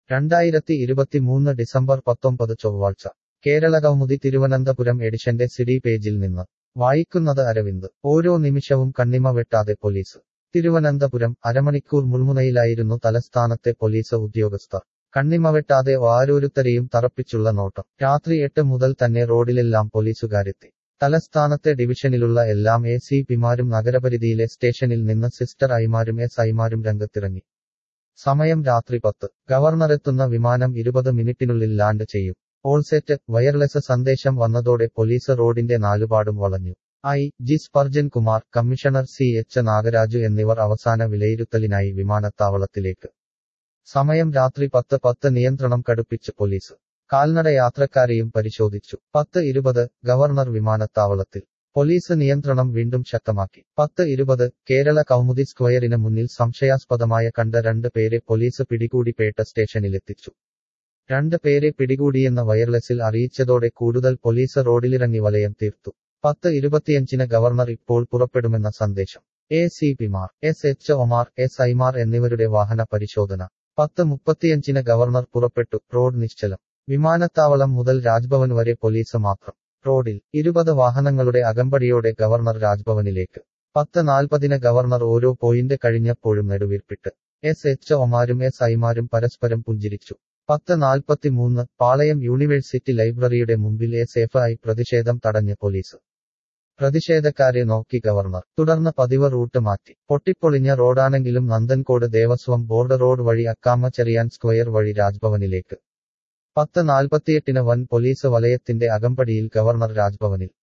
രണ്ടായിരത്തി ഇരുപത്തിമൂന്ന് ഡിസംബർ പത്തൊമ്പത് ചൊവ്വാഴ്ച കേരള കൗമുദി തിരുവനന്തപുരം എഡിഷന്റെ സിഡി പേജിൽ നിന്ന് വായിക്കുന്നത് അരവിന്ദ് ഓരോ നിമിഷവും കണ്ണിമ വെട്ടാതെ പോലീസ് തിരുവനന്തപുരം അരമണിക്കൂർ മുൾമുനയിലായിരുന്നു തലസ്ഥാനത്തെ പോലീസ് ഉദ്യോഗസ്ഥർ കണ്ണിമ വെട്ടാതെ ഓരോരുത്തരെയും തറപ്പിച്ചുള്ള നോട്ടം രാത്രി എട്ട് മുതൽ തന്നെ റോഡിലെല്ലാം പോലീസുകാരെത്തി തലസ്ഥാനത്തെ ഡിവിഷനിലുള്ള എല്ലാം എ സി പിമാരും നഗരപരിധിയിലെ സ്റ്റേഷനിൽ നിന്ന് സിസ്റ്റർ ഐമാരും എസ് ഐമാരും രംഗത്തിറങ്ങി സമയം രാത്രി പത്ത് ഗവർണറെത്തുന്ന വിമാനം ഇരുപത് മിനിറ്റിനുള്ളിൽ ലാൻഡ് ചെയ്യും ഓൾസെറ്റ് വയർലെസ് സന്ദേശം വന്നതോടെ പോലീസ് റോഡിന്റെ നാലുപാടും വളഞ്ഞു I G Sparjan Kumar commissioner C H Nagaraju എന്നിവർ അവസാന വിലയിരുത്തലിനായി വിമാനത്താവളത്തിലേക്ക് സമയം രാത്രി പത്ത് പത്ത് നിയന്ത്രണം കടുപ്പിച്ച് പോലീസ് കാൽനട യാത്രക്കാരെയും പരിശോധിച്ചു പത്ത് ഇരുപത് ഗവർണർ വിമാനത്താവളത്തിൽ പോലീസ് നിയന്ത്രണം വീണ്ടും ശക്തമാക്കി പത്ത് ഇരുപത് കേരള കൗമുദി സ്ക്വയറിന് മുന്നിൽ സംശയാസ്പദമായ കണ്ട രണ്ട് പേരെ പോലീസ് പിടികൂടി പേട്ട സ്റ്റേഷനിലെത്തിച്ചു രണ്ട് പേരെ പിടികൂടിയെന്ന വയർലെസ്സിൽ അറിയിച്ചതോടെ കൂടുതൽ പോലീസ് റോഡിലിറങ്ങി വലയം തീർത്തു പത്ത് ഇരുപത്തിയഞ്ചിന് ഗവർണർ ഇപ്പോൾ പുറപ്പെടുമെന്ന സന്ദേശം എ സി പിമാർ എസ് എച്ച് ഒമാർ എസ് ഐമാർ എന്നിവരുടെ വാഹന പരിശോധന പത്ത് മുപ്പത്തിയഞ്ചിന് ഗവർണർ പുറപ്പെട്ടു റോഡ് നിശ്ചലം വിമാനത്താവളം മുതൽ രാജ്ഭവൻ വരെ പോലീസ് മാത്രം റോഡിൽ ഇരുപത് വാഹനങ്ങളുടെ അകമ്പടിയോടെ ഗവർണർ രാജ്ഭവനിലേക്ക് പത്ത് നാൽപ്പതിന് ഗവർണർ ഓരോ പോയിന്റ് കഴിഞ്ഞപ്പോഴും നെടുവീർപ്പിട്ട് എസ് എച്ച് ഒമാരും എസ് ഐമാരും പരസ്പരം പുഞ്ചിരിച്ചു പത്ത് നാൽപ്പത്തിമൂന്ന് പാളയം യൂണിവേഴ്സിറ്റി ലൈബ്രറിയുടെ മുമ്പിൽ എസ് എഫ് ഐ പ്രതിഷേധം തടഞ്ഞ് പോലീസ് പ്രതിഷേധക്കാരെ നോക്കി ഗവർണർ തുടർന്ന് പതിവ് റൂട്ട് മാറ്റി പൊട്ടിപ്പൊളിഞ്ഞ റോഡാണെങ്കിലും നന്ദൻകോട് ദേവസ്വം ബോർഡ് റോഡ് വഴി അക്കാമച്ചെറിയാൻ സ്ക്വയർ വഴി രാജ്ഭവനിലേക്ക് പത്ത് നാൽപ്പത്തിയെട്ടിന് വൻ പോലീസ് വലയത്തിന്റെ അകമ്പടിയിൽ ഗവർണർ രാജ്ഭവനിൽ